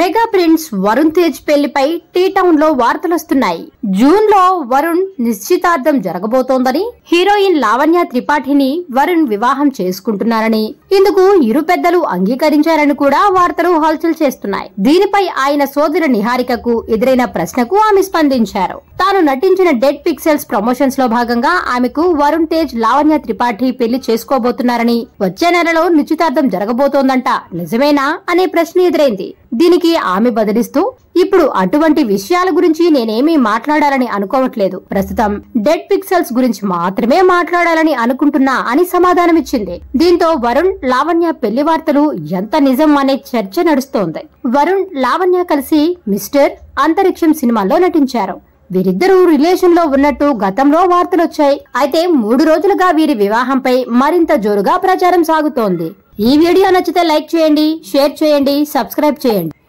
mega prince Varun Tej పెళ్లిపై T town లో వార్తలొస్తున్నాయి జూన్ లో వరుణ్ నిశ్చితార్థం జరగబోతోందని హీరోయిన్ లావణ్య త్రిపాఠిని వరుణ్ వివాహం చేసుకుంటున్నారని ఇందుకు ఇరు పెద్దలు అంగీకరించారని కూడా వార్తలు హల్చల్ చేస్తున్నాయి దీనిపై ఆయన సోదరు నిహారికకు ఎదురైన ప్రశ్నకు ఆమె స్పందించారు తాను నటించిన డెడ్ పిక్సెల్స్ ప్రమోషన్స్ లో భాగంగా ఆమెకు వరుణ్ తేజ్ లావణ్య త్రిపాఠి పెళ్లి చేసుకోబోతున్నారని వచ్చే నెలలో నిశ్చితార్థం జరగబోతోందంట నిజమేనా అనే ప్రశ్న ఎదురైంది దీనికి ఆమె బదిలిస్తూ ఇప్పుడు అటువంటి విషయాల గురించి నేనేమీ మాట్లాడాలని అనుకోవట్లేదు ప్రస్తుతం డెడ్ పిక్సెల్స్ గురించి మాత్రమే మాట్లాడాలని అనుకుంటున్నా అని సమాధానమిచ్చింది దీంతో వరుణ్ లావణ్య పెళ్లి వార్తలు ఎంత నిజం అనే చర్చ నడుస్తోంది వరుణ్ లావణ్య కలిసి మిస్టర్ అంతరిక్షం సినిమాలో నటించారు వీరిద్దరూ రిలేషన్ లో ఉన్నట్టు గతంలో వార్తలొచ్చాయి అయితే మూడు రోజులుగా వీరి వివాహంపై మరింత జోరుగా ప్రచారం సాగుతోంది ఈ వీడియో నచ్చితే లైక్ చేయండి షేర్ చేయండి సబ్స్క్రైబ్ చేయండి